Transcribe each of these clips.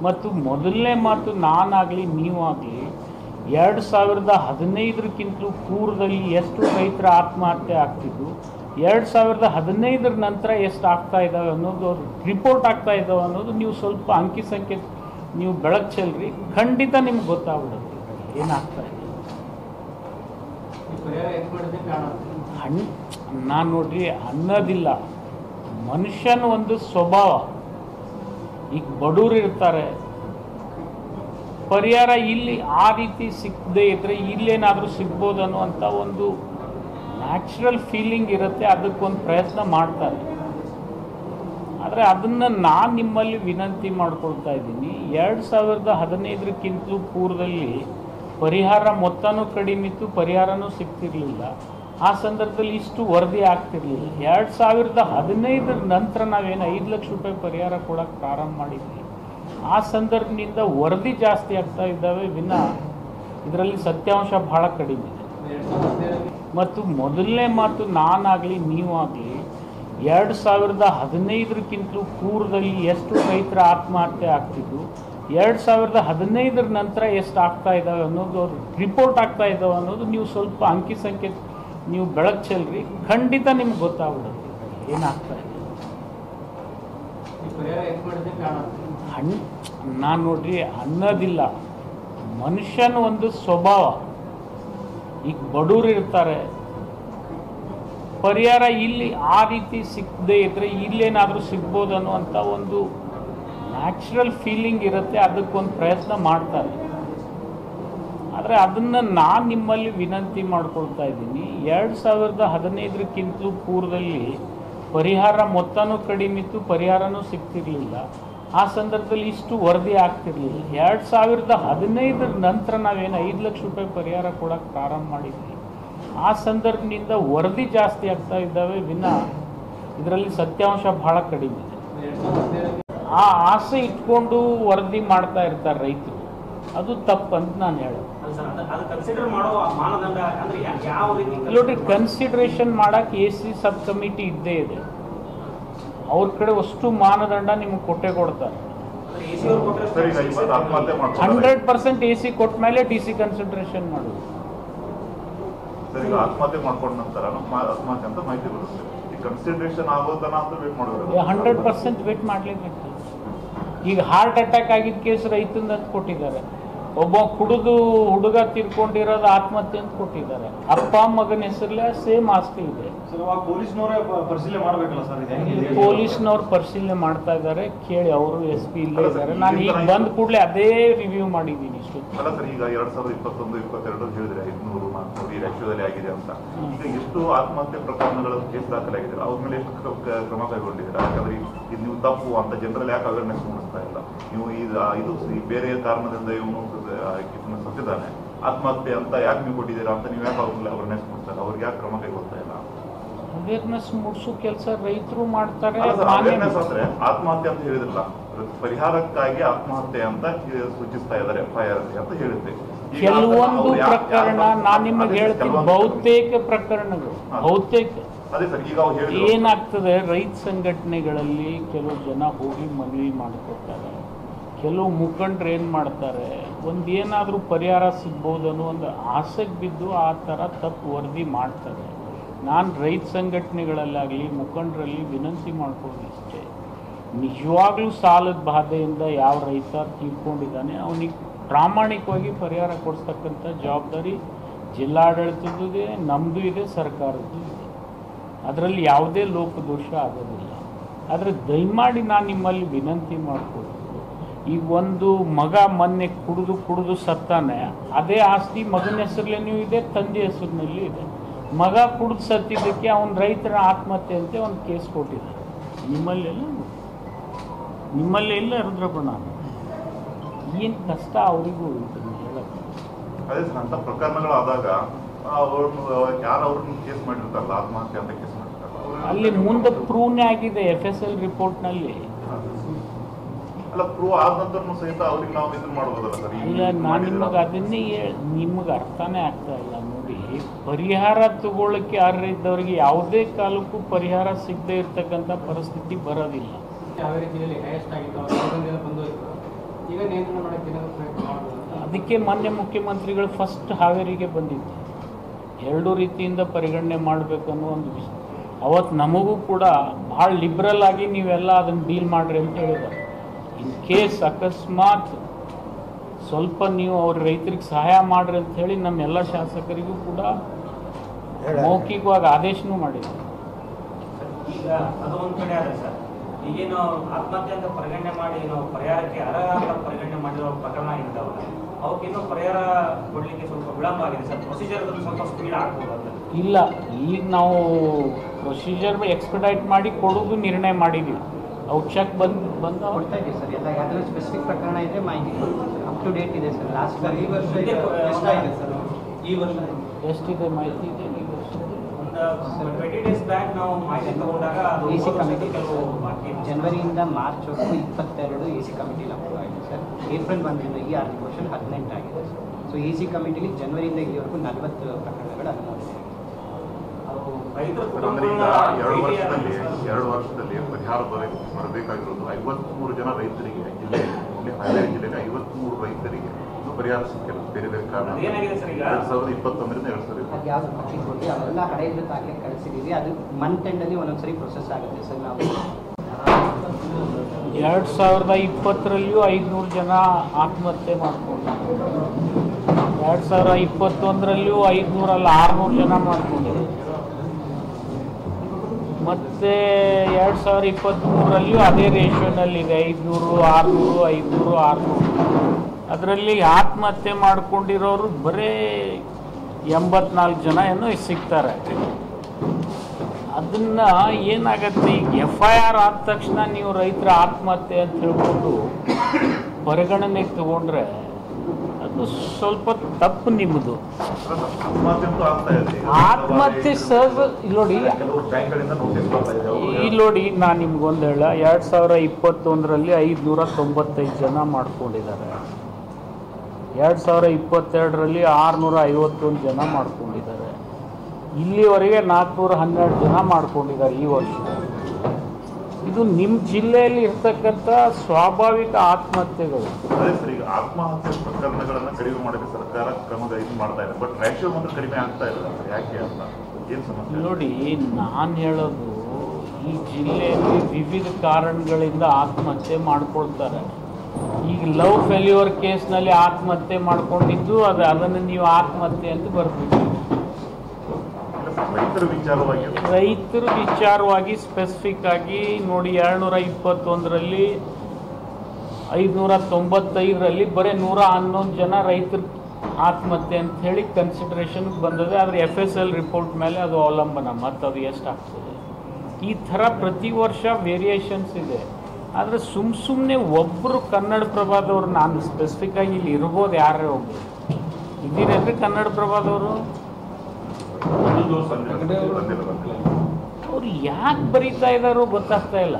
ಮತ್ತು ಮೊದಲನೇ ಮಾತು ನಾನಾಗಲಿ ನೀವಾಗಲಿ ಎರಡು ಸಾವಿರದ ಹದಿನೈದರಕ್ಕಿಂತಲೂ ಪೂರ್ವದಲ್ಲಿ ಎಷ್ಟು ರೈತರ ಆತ್ಮಹತ್ಯೆ ಆಗ್ತಿದ್ದು ಎರಡು ಸಾವಿರದ ಹದಿನೈದರ ನಂತರ ಎಷ್ಟು ಆಗ್ತಾ ಇದ್ದಾವೆ ಅನ್ನೋದು ರಿಪೋರ್ಟ್ ಆಗ್ತಾ ಇದ್ದಾವೆ ಅನ್ನೋದು ನೀವು ಸ್ವಲ್ಪ ಅಂಕಿ ಸಂಖ್ಯೆ ನೀವು ಬೆಳಕು ಚೆಲ್ರಿ ಖಂಡಿತ ನಿಮ್ಗೆ ಗೊತ್ತಾಗ್ಬಿಡುತ್ತೆ ಏನಾಗ್ತಾ ಇದೆ ಈ ಪರಿಹಾರ ಹೆಚ್ಚು ಮಾಡಿದ್ದೆ ಕಾರಣ ಹಣ್ ನಾನು ನೋಡ್ರಿ ಅನ್ನೋದಿಲ್ಲ ಮನುಷ್ಯನ ಒಂದು ಸ್ವಭಾವ ಈಗ ಬಡವರು ಇರ್ತಾರೆ ಪರಿಹಾರ ಇಲ್ಲಿ ಆ ರೀತಿ ಸಿಕ್ಕದೇ ಇದ್ರೆ ಇಲ್ಲೇನಾದರೂ ಸಿಗ್ಬೋದು ಅನ್ನುವಂಥ ಒಂದು ನ್ಯಾಚುರಲ್ ಫೀಲಿಂಗ್ ಇರುತ್ತೆ ಅದಕ್ಕೊಂದು ಪ್ರಯತ್ನ ಮಾಡ್ತಾರೆ ಆದರೆ ಅದನ್ನು ನಾನು ನಿಮ್ಮಲ್ಲಿ ವಿನಂತಿ ಮಾಡ್ಕೊಳ್ತಾ ಇದ್ದೀನಿ ಎರಡು ಸಾವಿರದ ಹದಿನೈದರಕ್ಕಿಂತಲೂ ಪೂರ್ವದಲ್ಲಿ ಪರಿಹಾರ ಮೊತ್ತನೂ ಕಡಿಮೆ ಇತ್ತು ಪರಿಹಾರನೂ ಸಿಗ್ತಿರ್ಲಿಲ್ಲ ಆ ಸಂದರ್ಭದಲ್ಲಿ ಇಷ್ಟು ವರದಿ ಆಗ್ತಿರ್ಲಿಲ್ಲ ಎರಡು ಸಾವಿರದ ಹದಿನೈದರ ನಂತರ ನಾವೇನು ಐದು ಲಕ್ಷ ರೂಪಾಯಿ ಪರಿಹಾರ ಕೊಡೋಕ್ಕೆ ಪ್ರಾರಂಭ ಮಾಡಿದ್ವಿ ಆ ಸಂದರ್ಭದಿಂದ ವರದಿ ಜಾಸ್ತಿ ಆಗ್ತಾ ಇದ್ದಾವೆ ವಿನ ಇದರಲ್ಲಿ ಸತ್ಯಾಂಶ ಬಹಳ ಕಡಿಮೆ ಇದೆ ಎರಡು ಸಾವಿರದ ಹದಿನೈದರಲ್ಲಿ ಮತ್ತು ಮೊದಲನೇ ಮಾತು ನಾನಾಗಲಿ ನೀವಾಗಲಿ ಎರಡು ಸಾವಿರದ ಹದಿನೈದರಕ್ಕಿಂತಲೂ ಪೂರ್ವದಲ್ಲಿ ಎಷ್ಟು ರೈತರ ಆತ್ಮಹತ್ಯೆ ಆಗ್ತಿದ್ದು ಎರಡು ಸಾವಿರದ ಹದಿನೈದರ ನಂತರ ಎಷ್ಟು ಆಗ್ತಾ ಇದ್ದಾವೆ ಅನ್ನೋದು ರಿಪೋರ್ಟ್ ಆಗ್ತಾ ಇದ್ದಾವೆ ಅನ್ನೋದು ನೀವು ಸ್ವಲ್ಪ ಅಂಕಿ ಸಂಖ್ಯೆ ನೀವು ಬೆಳಕು ಚೆಲ್ರಿ ಖಂಡಿತ ನಿಮ್ಗೆ ಗೊತ್ತಾಗ್ಬಿಡುತ್ತೆ ಏನಾಗ್ತಾ ಇದೆ ಈ ಪರಿಹಾರ ಹೆಚ್ಚು ಮಾಡಿದ್ದೆ ಕಾರಣ ಹಣ್ ನಾನು ನೋಡ್ರಿ ಅನ್ನೋದಿಲ್ಲ ಮನುಷ್ಯನ ಒಂದು ಸ್ವಭಾವ ಈಗ ಬಡವರು ಇರ್ತಾರೆ ಪರಿಹಾರ ಇಲ್ಲಿ ಆ ರೀತಿ ಸಿಕ್ಕದೇ ಇದ್ರೆ ಇಲ್ಲೇನಾದರೂ ಸಿಗ್ಬೋದು ಅನ್ನುವಂಥ ಒಂದು ನ್ಯಾಚುರಲ್ ಫೀಲಿಂಗ್ ಇರುತ್ತೆ ಅದಕ್ಕೊಂದು ಪ್ರಯತ್ನ ಮಾಡ್ತಾರೆ ಆದರೆ ಅದನ್ನು ನಾನು ನಿಮ್ಮಲ್ಲಿ ವಿನಂತಿ ಮಾಡ್ಕೊಳ್ತಾ ಇದ್ದೀನಿ ಎರಡು ಸಾವಿರದ ಹದಿನೈದರಕ್ಕಿಂತಲೂ ಪೂರ್ವದಲ್ಲಿ ಪರಿಹಾರ ಮೊತ್ತನೂ ಕಡಿಮೆ ಇತ್ತು ಪರಿಹಾರನೂ ಸಿಗ್ತಿರ್ಲಿಲ್ಲ ಆ ಸಂದರ್ಭದಲ್ಲಿ ಇಷ್ಟು ವರದಿ ಆಗ್ತಿರ್ಲಿಲ್ಲ ಎರಡು ಸಾವಿರದ ಹದಿನೈದರ ನಂತರ ನಾವೇನು ಐದು ಲಕ್ಷ ರೂಪಾಯಿ ಪರಿಹಾರ ಕೊಡೋಕ್ಕೆ ಪ್ರಾರಂಭ ಮಾಡಿದ್ವಿ ಆ ಸಂದರ್ಭದಿಂದ ವರದಿ ಜಾಸ್ತಿ ಆಗ್ತಾ ಇದ್ದಾವೆ ವಿನ ಇದರಲ್ಲಿ ಸತ್ಯಾಂಶ ಬಹಳ ಕಡಿಮೆ ಇದೆ ಎರಡು ಸಾವಿರದ ಹದಿನೈದರಲ್ಲಿ ಆ ಆಸೆ ಇಟ್ಕೊಂಡು ವರದಿ ಮಾಡ್ತಾ ಇರ್ತಾರೆ ರೈತರು ಅದು ತಪ್ಪಂತ ನಾನು ಹೇಳೋದು ಅಲ್ಲ ಸರ್ ಅದು ಅದು ಕನ್ಸಿಡರ್ ಮಾಡೋ ಮಾನದಂಡ ಅಂದ್ರೆ ಯಾ- ಯಾವ ರೀತಿ ನೋಡಿ ಕನ್ಸಿಡ್ರೇಷನ್ ಮಾಡಕ್ಕೆ ಎ ಸಿ ಸಬ್ ಕಮಿಟಿ ಇದ್ದೇ ಇದೆ ಅವ್ರ ಕಡೆ ಅಷ್ಟು ಮಾನದಂಡ ನಿಮ್ಗೆ ಕೊಟ್ಟೆ ಕೊಡ್ತಾರೆ ಅಂದ್ರೆ AC ಅವ್ರು ಕೊಟ್ರೆ ಸರ್ ಈಗ ಇವತ್ತು ಆತ್ಮಹತ್ಯೆ ಮಾಡ್ತಾರೆ ಹಂಡ್ರೆಡ್ ಪರ್ಸೆಂಟ್ ಎ ಸಿ ಕೊಟ್ಟ ಮೇಲೆ ಡಿ ಸಿ ಕನ್ಸಿಡ್ರೇಷನ್ ಮಾಡೋದು ಸರ್ ಈಗ ಆತ್ಮಹತ್ಯೆ ಮಾಡ್ಕೊಂಡ ನಂತರ ಮ- ಆತ್ಮಹತ್ಯೆ ಅಂತ ಮಾಹಿತಿ ಬರುತ್ತೆ ಈ ಕನ್ಸಿಡರೇಷನ್ ಆಗೋದನ್ನ ಅಂತ ವೇಟ್ ಮಾಡೋದು ಹಂಡ್ರೆಡ್ ಪರ್ಸೆಂಟ್ ವೇಟ್ ಮಾಡಲೇಬೇಕು ಈಗ ಹಾರ್ಟ್ ಅಟ್ಯಾಕ್ ಆಗಿದ್ದ ಕೇಸ್ ರೈತಂದು ಅಂತ ಕೊಟ್ಟಿದ್ದಾರೆ ಒಬ್ಬ ಕುಡಿದು ಹುಡುಗ ತೀರ್ಕೊಂಡಿರೋದು ಆತ್ಮಹತ್ಯೆ ಅಂತ ಕೊಟ್ಟಿದ್ದಾರೆ ಅಪ್ಪ ಮಗನ ಹೆಸರಲ್ಲೇ ಸೇಮ್ ಆಸ್ತಿ ಇದೆ ಸರ್ ಅವಾಗ ಪೊಲೀಸ್ನವರೇ ಪ- ಪರಿಶೀಲನೆ ಮಾಡ್ಬೇಕಲ್ಲ ಸರ್ ಇದು ಹೆಂಗೆ ಪೊಲೀಸ್ನವ್ರು ಪರಿಶೀಲನೆ ಮಾಡ್ತಾ ಇದ್ದಾರೆ ಕೇಳಿ ಅವರು ಎಸ್ ಪಿ ಇಲ್ಲೇ ಇದ್ದಾರೆ ನಾನು ಈಗ ಬಂದ ಕೂಡಲೇ ಅದೇ ರಿವ್ಯೂ ಮಾಡಿದ್ದೀನಿ ಇಷ್ಟು ಅಲ್ಲ ಸರ್ ಈಗ ಎರಡ್ ಸಾವಿರದ ಇಪ್ಪತ್ತೊಂದು ಇಪ್ಪತ್ತೆರಡು ಹೇಳಿದ್ರೆ ಐದ್ನೂರು ನಾಲ್ಕುನೂರು ಈ ರಾಜ್ಯದಲ್ಲಿ ಆಗಿದೆ ಅಂತ ಈಗ ಎಷ್ಟು ಆತ್ಮಹತ್ಯೆ ಪ್ರಕರಣಗಳ ಕೇಸ್ ದಾಖಲಾಗಿದೆ ಅವ್ರ ಮೇಲೆ ಎಷ್ಟು ಕ್ರ- ಕ- ಕ್ರಮ ಕೈಗೊಂಡಿದ್ದೀರಾ ಯಾಕಂದ್ರೆ ಇದು ಇದು ನೀವು ತಪ್ಪು ಅಂತ ಜನರಲ್ಲಿ ಯಾಕೆ ಅವೇರ್ನೆಸ್ ಮೂಡಿಸ್ತಾ ಇಲ್ಲ ನೀವು ಇದು ಇದು ಈ ಬೇರೆ ಕಾರಣದಿಂದ ಇವನು ಇದನ್ನ ಸತ್ತಿದ್ದಾನೆ ಆತ್ಮಹತ್ಯೆ ಅಂತ ಯಾಕೆ ನೀವು ಕೊಟ್ಟಿದ್ದೀರಾ ಅಂತ ನೀವು ಯಾಕೆ ಅವ್ರ ಮೇಲೆ ಅವೇರ್ನೆಸ್ ಮೂಡಿಸ್ತಾರೆ ಅವ್ರಿಗೆ ಯಾಕೆ ಕ್ರಮ ಕೈಗೊಳ್ತಾ ಇಲ್ಲ ಅವೇರ್ನೆಸ್ ಮೂಡಿಸೋ ಕೆಲಸ ರೈತರು ಮಾಡ್ತಾರೆ ಅಲ್ಲ ಸರ್ ನಾನೇ ಅವೇರ್ನೆಸ್ ಅಂದ್ರೆ ಆತ್ಮಹತ್ಯೆ ಅಂತ ಹೇಳಿದ್ರಲ್ಲ ಪರಿಹಾರಕ್ಕಾಗಿ ಆತ್ಮಹತ್ಯೆ ಅಂತ ಸೂಚಿಸ್ತಾ ಇದ್ದಾರೆ ಎಫ್ ಐ ಆರ್ ಅಂತ ಹೇಳಿದ್ದೆ ಈಗ ಕೆಲವೊಂದು ಅವ್ರು ಯಾ- ಪ್ರಕರಣ ಯಾರು- ನಾನು ನಿಮಗೆ ಅದೇ ಸರ್, ಹೇಳ್ತೀನಿ ಕೆಲವೊಂದು- ಬಹುತೇಕ ಪ್ರಕರಣಗಳು ಹಾ. ಬಹುತೇಕ ಅದೇ ಸರ್ ಈಗ ಅವ್ರು ಹೇಳಿದ್ರು ಏನಾಗ್ತದೆ ರೈತ ಸಂಘಟನೆಗಳಲ್ಲಿ ಕೆಲವು ಜನ ಹೋಗಿ ಮನವಿ ಮಾಡಿಕೊಡ್ತಾರೆ ಕೆಲವು ಮುಖಂಡರು ಏನು ಮಾಡ್ತಾರೆ ಒಂದು ಏನಾದರೂ ಪರಿಹಾರ ಸಿಗ್ಬೋದು ಅನ್ನೋ ಒಂದು ಆಸೆಗೆ ಬಿದ್ದು ಆ ಥರ ತಪ್ಪು ವರದಿ ಮಾಡ್ತಾರೆ ನಾನು ರೈತ ಸಂಘಟನೆಗಳಲ್ಲಾಗಲಿ ಮುಖಂಡರಲ್ಲಿ ವಿನಂತಿ ಮಾಡ್ಕೊಳ್ಳೋದು ಇಷ್ಟೇ ನಿಜವಾಗ್ಲೂ ಸಾಲದ ಬಾಧೆಯಿಂದ ಯಾವ ರೈತ ತೀರ್ಕೊಂಡಿದ್ದಾನೆ ಅವನಿಗೆ ಪ್ರಾಮಾಣಿಕವಾಗಿ ಪರಿಹಾರ ಕೊಡಿಸ್ತಕ್ಕಂಥ ಜವಾಬ್ದಾರಿ ಜಿಲ್ಲಾಡಳಿತದ್ದು ಇದೆ ನಮ್ಮದು ಇದೆ ಸರ್ಕಾರದ್ದು ಇದೆ ಅದರಲ್ಲಿ ಯಾವುದೇ ಲೋಪದೋಷ ಆಗೋದಿಲ್ಲ ಆದರೆ ದಯಮಾಡಿ ನಾನು ನಿಮ್ಮಲ್ಲಿ ವಿನಂತಿ ಮಾಡ್ಕೊಳ್ತೀನಿ ಈಗ ಒಂದು ಮಗ ಮೊನ್ನೆ ಕುಡಿದು ಕುಡಿದು ಸತ್ತಾನೆ ಅದೇ ಆಸ್ತಿ ಮಗನ ಹೆಸರಲ್ಲೇನೂ ಇದೆ ತಂದೆ ಹೆಸರಿನಲ್ಲಿ ಇದೆ ಮಗ ಕುಡಿದು ಸತ್ತಿದ್ದಕ್ಕೆ ಅವನ ರೈತರ ಆತ್ಮಹತ್ಯೆ ಅಂತ ಒಂದು ಕೇಸ್ ಕೊಟ್ಟಿದ್ದಾರೆ ನಿಮ್ಮಲ್ಲೆಲ್ಲ ನಿಮ್ಮಲ್ಲಿ ಎಲ್ಲ ರುದ್ರಬಣ ಏನು ಕಷ್ಟ ಅವರಿಗೂ ಇದನ್ನು ಹೇಳಕ್ಕೆ ಅದೇ ಸರ್ ಅಂತ ಪ್ರಕರಣಗಳಾದಾಗ ಅವ್ರನ್ನ ಯಾರು ಅವ್ರನ್ನ ಕೇಸ್ ಮಾಡಿರ್ತಾರಲ್ಲ ಆತ್ಮಹತ್ಯೆ ಅಂತ ಕೇಸ್ ಮಾಡಿರ್ತಾರಲ್ಲ ಅವ್ರು- ಅಲ್ಲಿ ಮುಂದೆ ಪ್ರೂವ್ನೇ ಆಗಿದೆ ಎಫ್ ಎಸ್ ಎಲ್ ರಿಪೋರ್ಟ್ನಲ್ಲಿ ಅಲ್ಲ ಪ್ರೂವ್ ಆದ ನಂತರ ಸಹಿತ ಅವ್ರಿಗೆ ನಾವು ಇದನ್ನ ಮಾಡ್ಬೋದಲ್ಲ ಸರ್ ಈಗ ಇಲ್ಲ ನಾನು ಮಾಡಿದ್ದೀರಾ? ನಿಮಗೆ ಅದನ್ನೇ ಹೇಳ್- ನಿಮಗೆ ಅರ್ಥನೇ ಆಗ್ತಾ ಇಲ್ಲ ನೋಡಿ ಪರಿಹಾರ ತಗೊಳ್ಳಕ್ಕೆ ಅರ್ಹ ಇದ್ದವರಿಗೆ ಯಾವುದೇ ಕಾಲಕ್ಕೂ ಪರಿಹಾರ ಸಿಗದೆ ಇರ್ತಕ್ಕಂಥ ಪರಿಸ್ಥಿತಿ ಬರೋದಿಲ್ಲ ಹಾವೇರಿ ಜಿಲ್ಲೆಯಲ್ಲಿ ಹೈಯೆಸ್ಟ್ ಆಗಿತ್ತು ಅವ್ರ ಬಂದು ಬಂದೋಯ್ತು ಈಗ ನೀವೇ ನಿಯಂತ್ರಣ ಮಾಡಕ್ಕೆ ಏನಾದ್ರು ಪ್ರಯತ್ನ ಮಾಡ್ಬೋದು ಅದಕ್ಕೆ ಮಾನ್ಯ ಮುಖ್ಯಮಂತ್ರಿಗಳು ಫಸ್ಟ್ ಹಾವೇರಿಗೆ ಬಂದಿದ್ದು ಎರಡು ರೀತಿಯಿಂದ ಪರಿಗಣನೆ ಮಾಡಬೇಕು ಅನ್ನೋ ಒಂದು ವಿಷಯ ಅವತ್ತು ನಮಗೂ ಕೂಡ ಭಾಳ ಲಿಬ್ರಲ್ ಆಗಿ ನೀವೆಲ್ಲ ಅದನ್ನು ಡೀಲ್ ಮಾಡಿರಿ ಅಂತ ಹೇಳಿದ್ದಾರೆ ಇನ್ ಕೇಸ್ ಅಕಸ್ಮಾತ್ ಸ್ವಲ್ಪ ನೀವು ಅವ್ರ ರೈತರಿಗೆ ಸಹಾಯ ಮಾಡ್ರಿ ಅಂತ ಹೇಳಿ ನಮ್ಮೆಲ್ಲ ಶಾಸಕರಿಗೂ ಕೂಡ ಮೌಖಿಕವಾಗಿ ಆದೇಶನೂ ಮಾಡಿದ್ದಾರೆ ಈಗ ಅದು ಒಂದ್ ಕಡೆ ಆದ್ರೆ ಸರ್ ಈಗೇನು ಆತ್ಮಹತ್ಯೆ ಅಂತ ಪರಿಗಣನೆ ಮಾಡಿ ನಾವು ಪರಿಹಾರಕ್ಕೆ ಅರ್ಹ ಅಂತ ಪರಿಗಣನೆ ಮಾಡಿರೋ ಪ್ರಕರಣ ಇದ್ದಾವಲ್ಲ ಅವಕ್ಕೇನು ಪರಿಹಾರ ಕೊಡ್ಲಿಕ್ಕೆ ಸ್ವಲ್ಪ ವಿಳಂಬ ಆಗಿದೆ ಸರ್ ಪ್ರೊಸೀಜರ್ ಸ್ವಲ್ಪ ಸ್ಪೀಡ್ ಆಗ್ಬೋದು ಅಂತ ಇಲ್ಲ ಈಗ ನಾವು ಪ್ರೊಸೀಜರ್ ಎಕ್ಸ್ಪಡೈಟ್ ಮಾಡಿ ಕೊಡೋದು ನಿರ್ಣಯ ಮಾಡಿದ್ದೀವಿ ಅವು ಚೆಕ್ ಬಂದು ಬಂದು ಕೊಡ್ತಾ ಇದ್ದೀವಿ ಸರ್ ಎಲ್ಲ ಯಾವ್ದಾದ್ರು ಸ್ಪೆಸಿಫಿಕ್ ಪ್ರಕರಣ ಇದ್ರೆ ಮಾಹಿತಿ ಅಪ್ ಟು ಡೇಟ್ ಇದೆ ಸರ್ ಲಾಸ್ಟ್ ಈ ವರ್ಷ ಇದೆ, ಎಷ್ಟಾಗಿದೆ ಸರ್ ಈ ವರ್ಷ ಎಷ್ಟಿದೆ ಮಾಹಿತಿ ಇದೆ ಈ ವರ್ಷದ? ಒಂದು ಟ್ವೆಂಟಿ ಡೇಸ್ ಬ್ಯಾಕ್ ನಾವು ಮಾಹಿತಿ ತಗೊಂಡಾಗ ಅದು ಎ ಸಿ ಹೋದ ಕಮಿಟಿ ವರ್ಷದ್ದು ಕೆಲವು ಬಾಕಿ ಇದೆ. ಜನವರಿಯಿಂದ ಮಾರ್ಚ್ವರೆಗೂ ಇಪ್ಪತ್ತೆರಡು ಎ ಸಿ ಕಮಿಟಿಲಿ ಅಪ್ರೂವ್ ಆಗಿದೆ ಸರ್ ಏಪ್ರಿಲ್ ಒಂದರಿಂದ ಈ ಅರ್ಜಿಕೋಷನ್ ಹದಿನೆಂಟು ಆಗಿದೆ ಸರ್ ಸೊ ಎ ಸಿ ಕಮಿಟಿಲಿ ಜನವರಿಯಿಂದ ಇಲ್ಲಿವರೆಗೂ ನಲವತ್ತು ಪ್ರಕರಣಗಳು ಅನುಮೋದನೆ ಅದು ರೈತರ ಸರ್, ಅಂದ್ರೆ ಈಗ ಕುಟುಂಬಗಳ ಎರಡು ಭೇಟಿ ವರ್ಷದಲ್ಲಿ ಆಗಿದೆ ಸರ್. ಎರಡು ವರ್ಷದಲ್ಲಿ ಪರಿಹಾರ ದೊರೆ ಬರಬೇಕಾಗಿರೋದು ಐವತ್ಮೂರು ಜನ ರೈತರಿಗೆ ಜಿಲ್ಲೆ ಇಲ್ಲಿ ಹಾವೇರಿ ಜಿಲ್ಲೆಗೆ ಐವತ್ಮೂರು ರೈತರಿಗೆ ಇನ್ನೂ ಪರಿಹಾರ ಸಿಕ್ಕಿಲ್ಲ ಬೇರೆ ಬೇರೆ ಕಾರಣ ಅದೇನಾಗಿದೆ ಸರ್ ಈಗ? ಎರಡ್ ಸಾವಿರದ ಇಪ್ಪತ್ತೊಂದರಿಂದ ಎರಡ್ ಸಾವಿರದ ಅದು ಯಾವುದು ಕೊಟ್ಟಿದ್ವಿ ಅವೆಲ್ಲ ಹಳೆಯದು ತಾಕೆ ಕಳಿಸಿದ್ದೀವಿ ಅದು ಮಂತ್ ಎಂಡಲ್ಲಿ ಒಂದೊಂದ್ಸರಿ ಪ್ರೊಸೆಸ್ ಆಗುತ್ತೆ ಸರ್ ನಾವು ಎರಡು ಸಾವಿರದ ಇಪ್ಪತ್ತರಲ್ಲಿಯೂ ಐದುನೂರು ಜನ ಆತ್ಮಹತ್ಯೆ ಮಾಡ್ಕೊಂಡಿದ್ದಾರೆ ಎರಡು ಸಾವಿರ ಇಪ್ಪತ್ತೊಂದರಲ್ಲಿಯೂ ಐದುನೂರಲ್ಲ ಆರುನೂರು ಜನ ಮಾಡ್ಕೊಂಡಿದ್ದಾರೆ ಮತ್ತು ಎರಡು ಸಾವಿರ ಇಪ್ಪತ್ತ್ಮೂರಲ್ಲಿಯೂ ಅದೇ ರೇಷಿಯೋನಲ್ಲಿದೆ ಐದುನೂರು ಆರುನೂರು ಐದುನೂರು ಆರುನೂರು ಅದರಲ್ಲಿ ಆತ್ಮಹತ್ಯೆ ಮಾಡ್ಕೊಂಡಿರೋರು ಬರೀ ಎಂಬತ್ನಾಲ್ಕು ಜನ ಏನೋ ಸಿಗ್ತಾರೆ ಅದನ್ನ ಏನಾಗತ್ತೆ ಈಗ ಎಫ್ ಐ ಆರ್ ಆದ ತಕ್ಷಣ ನೀವು ರೈತರ ಆತ್ಮಹತ್ಯೆ ಅಂತ ಹೇಳ್ಕೊಂಡು ಪರಿಗಣನೆಗೆ ತಗೊಂಡ್ರೆ ಅದು ಸ್ವಲ್ಪ ತಪ್ಪು ನಿಮ್ಮದು ಆತ್ಮಹತ್ಯೆ ಅಂತೂ ಆಗ್ತಾ ಇದೆ ಆತ್ಮಹತ್ಯೆ ಸಹಜ ಇಲ್ಲಿ ನೋಡಿ ಕೆಲವು ಬ್ಯಾಂಕ್ಗಳಿಂದ ನೋಟಿಸ್ ಬರ್ತಾ ಇದೆ ಅವರು ಇಲ್ಲಿ ನೋಡಿ ನಾನು ನಿಮ್ಗೊಂದು ಹೇಳ ಎರಡು ಸಾವಿರ ಇಪ್ಪತ್ತೊಂದರಲ್ಲಿ ಐದುನೂರ ತೊಂಬತ್ತೈದು ಜನ ಮಾಡ್ಕೊಂಡಿದ್ದಾರೆ ಎರಡು ಸಾವಿರ ಇಪ್ಪತ್ತೆರಡರಲ್ಲಿ ಆರುನೂರ ಐವತ್ತೊಂದು ಜನ ಮಾಡ್ಕೊಂಡಿದ್ದಾರೆ ಇಲ್ಲಿವರೆಗೆ ನಾಲ್ಕುನೂರ ಹನ್ನೆರಡು ಜನ ಮಾಡ್ಕೊಂಡಿದ್ದಾರೆ ಈ ವರ್ಷ ಇದು ನಿಮ್ಮ ಜಿಲ್ಲೆಯಲ್ಲಿ ಇರ್ತಕ್ಕಂಥ ಸ್ವಾಭಾವಿಕ ಆತ್ಮಹತ್ಯೆಗಳು ಅದೇ ಸರ್ ಈಗ ಆತ್ಮಹತ್ಯೆ ಪ್ರಕರಣಗಳನ್ನ ಕಡಿಮೆ ಮಾಡಕ್ಕೆ ಸರ್ಕಾರ ಕ್ರಮ ಇದು ಮಾಡ್ತಾ ಇದೆ ಬಟ್ ರೇಷಿಯೋ ಮಾತ್ರ ಕಡಿಮೆ ಆಗ್ತಾ ಇಲ್ಲ ಯಾಕೆ ಅಂತ ಏನ್ ಸಮಸ್ಯೆ ನೋಡಿ ನಾನು ಹೇಳೋದು ಈ ಜಿಲ್ಲೆಯಲ್ಲಿ ವಿವಿಧ ಕಾರಣಗಳಿಂದ ಆತ್ಮಹತ್ಯೆ ಮಾಡ್ಕೊಳ್ತಾರೆ ಈಗ ಲವ್ ಫೇಲ್ಯೂರ್ ಕೇಸ್ನಲ್ಲಿ ಆತ್ಮಹತ್ಯೆ ಮಾಡ್ಕೊಂಡಿದ್ದು ಅದು ಅದನ್ನು ನೀವು ಆತ್ಮಹತ್ಯೆ ಅಂತ ಬರ್ಬೇಕು ಇಲ್ಲ ಸರ್, ರೈತರ ವಿಚಾರವಾಗಿ ರೈತರ ವಿಚಾರವಾಗಿ ಸ್ಪೆಸಿಫಿಕ್ ಆಗಿ ನೋಡಿ ಎರಡುನೂರ ಇಪ್ಪತ್ತೊಂದರಲ್ಲಿ ಐದುನೂರ ತೊಂಬತ್ತೈದರಲ್ಲಿ ಬರೀ ನೂರ ಹನ್ನೊಂದು ಜನ ರೈತರು ಆತ್ಮಹತ್ಯೆ ಅಂತ ಹೇಳಿ ಕನ್ಸಿಡ್ರೇಷನ್ಗೆ ಬಂದದೆ ಆದರೆ ಎಫ್ ಎಸ್ ಎಲ್ ರಿಪೋರ್ಟ್ ಮೇಲೆ ಅದು ಅವಲಂಬನ ಮತ್ತು ಅದು ಎಷ್ಟಾಗ್ತದೆ ಈ ಥರ ಪ್ರತಿ ವರ್ಷ ವೇರಿಯೇಷನ್ಸ್ ಇದೆ ಆದರೆ ಸುಮ್ಮ ಸುಮ್ಮನೆ ಒಬ್ಬರು ಕನ್ನಡ ಪ್ರಭಾದವ್ರು ನಾನು ಸ್ಪೆಸಿಫಿಕ್ ಆಗಿ ಇಲ್ಲಿ ಇರ್ಬೋದು ಯಾರೇ ಒಬ್ಬರು ಇದ್ದೀರೇನ್ರಿ ಕನ್ನಡ ಪ್ರಭಾದವರು ಬಂದಿಲ್ಲ ಬಂದಿಲ್ಲ ಬಂದಿಲ್ಲ ಅವ್ರು ಯಾಕೆ ಬರೀತಾ ಇದ್ದಾರೋ ಗೊತ್ತಾಗ್ತಾ ಇಲ್ಲ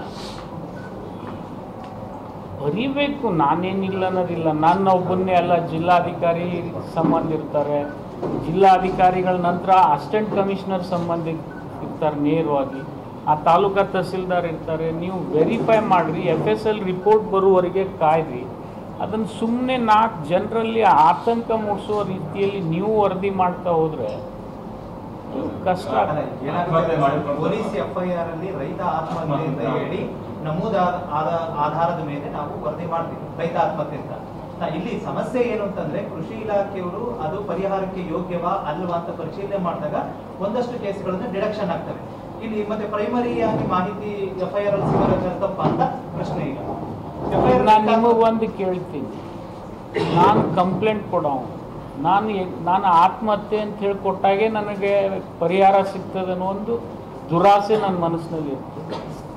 ಬರೀಬೇಕು ನಾನೇನಿಲ್ಲ ಅನ್ನೋದಿಲ್ಲ ನನ್ನ ಒಬ್ಬನ್ನೇ ಅಲ್ಲ ಜಿಲ್ಲಾಧಿಕಾರಿ ಸಂಬಂಧ ಇರ್ತಾರೆ ಜಿಲ್ಲಾಧಿಕಾರಿಗಳ ನಂತರ ಅಸಿಸ್ಟೆಂಟ್ ಕಮಿಷನರ್ ಸಂಬಂಧ ಇರ್ತಾರೆ ನೇರವಾಗಿ ಆ ತಾಲೂಕಾ ತಹಸೀಲ್ದಾರ್ ಇರ್ತಾರೆ ನೀವು ವೆರಿಫೈ ಮಾಡಿರಿ ಎಫ್ ಎಸ್ ಎಲ್ ರಿಪೋರ್ಟ್ ಬರುವವರೆಗೆ ಕಾಯ್ರಿ ಅದನ್ನು ಸುಮ್ಮನೆ ನಾಲ್ಕು ಜನರಲ್ಲಿ ಆತಂಕ ಮೂಡಿಸುವ ರೀತಿಯಲ್ಲಿ ನೀವು ವರದಿ ಮಾಡ್ತಾ ಹೋದರೆ ಕಷ್ಟ ಅಲ್ಲ, ಏನಾಗುತ್ತೆ ಅಂದ್ರೆ ಪೊಲೀಸ್ ಎಫ್ಐಆರ್ ಅಲ್ಲಿ ರೈತ ಆತ್ಮಹತ್ಯೆ ಅಂತ ಹೇಳಿ ನಮೂದಾದ ಆದ- ಆಧಾರದ ಮೇಲೆ ನಾವು ವರದಿ ಮಾಡ್ತೀವಿ ರೈತ ಆತ್ಮಹತ್ಯೆ ಅಂತ ನಾ ಇಲ್ಲಿ ಸಮಸ್ಯೆ ಏನು ಅಂತಂದ್ರೆ ಕೃಷಿ ಇಲಾಖೆಯವರು ಅದು ಪರಿಹಾರಕ್ಕೆ ಯೋಗ್ಯವಾ ಅಲ್ವಾ ಅಂತ ಪರಿಶೀಲನೆ ಮಾಡಿದಾಗ ಒಂದಷ್ಟು ಕೇಸ್ಗಳನ್ನ ಡಿಡಕ್ಷನ್ ಆಗ್ತವೆ ಇಲ್ಲಿ ಮತ್ತೆ ಪ್ರೈಮರಿ ಆಗಿ ಮಾಹಿತಿ ಎಫ್ಐಆರ್ ಅಲ್ಲಿ ಸಿಗೋದು ತಪ್ಪ ಅಂತ ಪ್ರಶ್ನೆ ಈಗ FIR ನಾನು ನಿಮಗೆ ಒಂದು ಕೇಳ್ತೀನಿ ನಾನು ಕಂಪ್ಲೇಂಟ್ ಕೊಡೋ ನಾನು ಎ- ನಾನು ಆತ್ಮಹತ್ಯೆ ಅಂತ ಹೇಳಿ ಕೊಟ್ಟಾಗೆ ನನಗೆ ಪರಿಹಾರ ಸಿಗ್ತದೆ ಅನ್ನೋ ಒಂದು ದುರಾಸೆ ನನ್ನ ಮನಸ್ಸಿನಲ್ಲಿ ಇರ್ತದೆ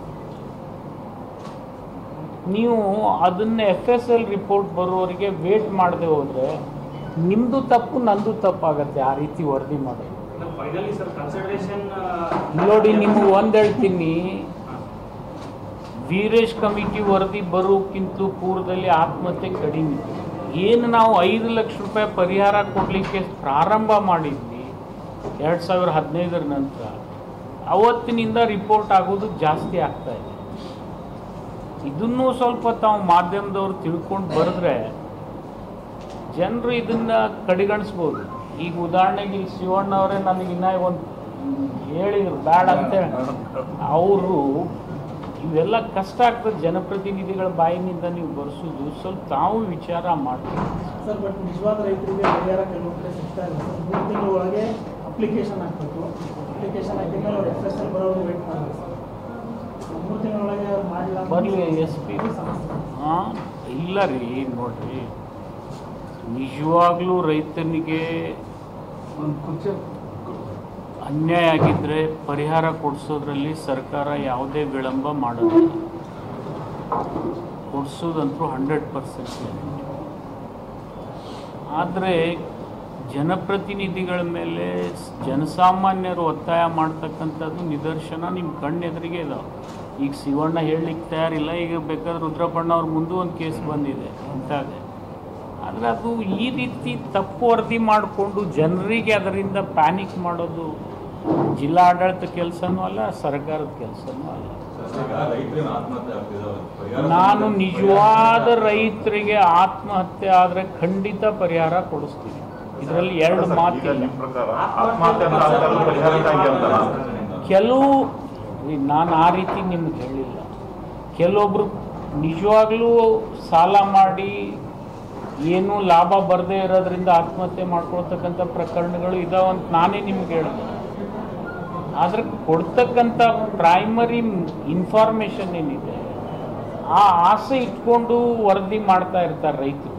ನೀವು ಅದನ್ನ ಎಫ್ ಎಸ್ ಎಲ್ ರಿಪೋರ್ಟ್ ಬರೋವರೆಗೆ ವೇಟ್ ಮಾಡದೆ ಹೋದರೆ ನಿಮ್ಮದು ತಪ್ಪು ನಂದು ತಪ್ಪಾಗತ್ತೆ ಆ ರೀತಿ ವರದಿ ಮಾಡೋದು ಫೈನಲಿ ಸರ್ ಕನ್ಸಿಡರೇಷನ್ ನೋಡಿ ನಿಮ್ಗೆ ಒಂದು ಹೇಳ್ತೀನಿ ವೀರೇಶ್ ಕಮಿಟಿ ವರದಿ ಬರೋಕ್ಕಿಂತಲೂ ಪೂರ್ವದಲ್ಲಿ ಆತ್ಮಹತ್ಯೆ ಕಡಿಮೆ ಏನು ನಾವು ಐದು ಲಕ್ಷ ರೂಪಾಯಿ ಪರಿಹಾರ ಕೊಡಲಿಕ್ಕೆ ಪ್ರಾರಂಭ ಮಾಡಿದ್ವಿ ಎರಡು ಸಾವಿರ ಹದಿನೈದರ ನಂತರ ಅವತ್ತಿನಿಂದ ರಿಪೋರ್ಟ್ ಆಗೋದು ಜಾಸ್ತಿ ಆಗ್ತಾ ಇದೆ ಇದನ್ನೂ ಸ್ವಲ್ಪ ತಾವು ಮಾಧ್ಯಮದವ್ರು ತಿಳ್ಕೊಂಡು ಬರೆದ್ರೆ ಜನರು ಇದನ್ನ ಕಡೆಗಣಿಸ್ಬೋದು ಈಗ ಉದಾಹರಣೆಗೆ ಇಲ್ಲಿ ಶಿವಣ್ಣ ಅವರೇ ನನಗೆ ಇನ್ನ ಒಂದು ಹೇಳಿದ್ರು ಬೇಡ ಅಂತೇಳಿ ಅವರು ಇವೆಲ್ಲ ಕಷ್ಟ ಆಗ್ತದೆ ಜನಪ್ರತಿನಿಧಿಗಳ ಬಾಯಿನಿಂದ ನೀವು ಬರ್ಸೋದು ಸ್ವಲ್ಪ ತಾವು ವಿಚಾರ ಮಾಡ್ತೀವಿ ಸರ್ ಬಟ್ ನಿಜವಾದ ರೈತರಿಗೆ ಪರಿಹಾರ ಕೆಲವು ಕಡೆ ಸಿಗ್ತಾ ಇಲ್ಲ ಸರ್ ಮೂರು ತಿಂಗಳ ಒಳಗೆ ಅಪ್ಲಿಕೇಶನ್ ಹಾಕಬೇಕು ಅಪ್ಲಿಕೇಶನ್ ಹಾಕಿದ ಮೇಲೆ ಅವ್ರು ಎಫ್ ಎಸ್ ಎಲ್ ಬರೋದು ವೇಟ್ ಮಾಡಬೇಕು ಸರ್ ಮೂರು ತಿಂಗಳೊಳಗೆ ಅವ್ರು ಮಾಡಿಲ್ಲ ಅಂದ್ರೆ ಬರಲಿ ಎಸ್ ಪಿ ಇದು ಸಮಸ್ಯೆ ಹಾಂ ಇಲ್ಲ ರೀ ನೋಡ್ರಿ ನಿಜವಾಗ್ಲೂ ರೈತನಿಗೆ ಅನ್ಯಾಯ ಆಗಿದ್ದರೆ ಪರಿಹಾರ ಕೊಡಿಸೋದ್ರಲ್ಲಿ ಸರ್ಕಾರ ಯಾವುದೇ ವಿಳಂಬ ಮಾಡೋದಿಲ್ಲ ಕೊಡಿಸೋದಂತೂ ಹಂಡ್ರೆಡ್ ಪರ್ಸೆಂಟ್ ಆದರೆ ಜನಪ್ರತಿನಿಧಿಗಳ ಮೇಲೆ ಸ್- ಜನಸಾಮಾನ್ಯರು ಒತ್ತಾಯ ಮಾಡ್ತಕ್ಕಂಥದ್ದು ನಿದರ್ಶನ ನಿಮ್ಮ ಕಣ್ಣೆದುರಿಗೆ ಇದಾವೆ ಈಗ ಶಿವಣ್ಣ ಹೇಳಲಿಕ್ಕೆ ತಯಾರಿಲ್ಲ ಈಗ ಬೇಕಾದ್ರೆ ರುದ್ರಪ್ಪಣ್ಣ ಅವ್ರ ಮುಂದೂ ಒಂದು ಕೇಸ್ ಬಂದಿದೆ ಅಂತಾಗೆ ಆದರೆ ಅದು ಈ ರೀತಿ ತಪ್ಪು ವರದಿ ಮಾಡಿಕೊಂಡು ಜನರಿಗೆ ಅದರಿಂದ ಪ್ಯಾನಿಕ್ ಮಾಡೋದು ಜಿಲ್ಲಾಡಳಿತ ಕೆಲಸನೂ ಅಲ್ಲ ಸರ್ಕಾರದ ಕೆಲಸನೂ ಅಲ್ಲ ನಾನು ನಿಜವಾದ ರೈತರಿಗೆ ಆತ್ಮಹತ್ಯೆ ಆದರೆ ಖಂಡಿತ ಪರಿಹಾರ ಕೊಡಿಸ್ತೀನಿ ಇದರಲ್ಲಿ ಎರಡು ಈಗ ಮಾತಿಲ್ಲ ನಿಮ್ಮ ಪ್ರಕಾರ ಆತ್ಮಹತ್ಯೆ ಅಂತ ಆಗ್ತಾ ಪರಿಹಾರಕ್ಕಾಗಿ ಅಂತಲ್ಲ ಕೆಲವು ಈ ನಾನು ಆ ರೀತಿ ನಿಮ್ಗೆ ಹೇಳಿಲ್ಲ ಕೆಲವೊಬ್ರು ನಿಜವಾಗ್ಲೂ ಸಾಲ ಮಾಡಿ ಏನೂ ಲಾಭ ಬರದೇ ಇರೋದ್ರಿಂದ ಆತ್ಮಹತ್ಯೆ ಮಾಡ್ಕೊಳ್ತಕ್ಕಂಥ ಪ್ರಕರಣಗಳು ಇದಾವಂತ ನಾನೇ ನಿಮ್ಗೆ ಹೇಳಿದೆ ಆದರೆ ಕೊಡ್ತಕ್ಕಂಥ ಪ್ರೈಮರಿ ಇನ್ಫಾರ್ಮೇಷನ್ ಏನಿದೆ ಆ ಆಸೆ ಇಟ್ಕೊಂಡು ವರದಿ ಮಾಡ್ತಾ ಇರ್ತಾರೆ ರೈತರು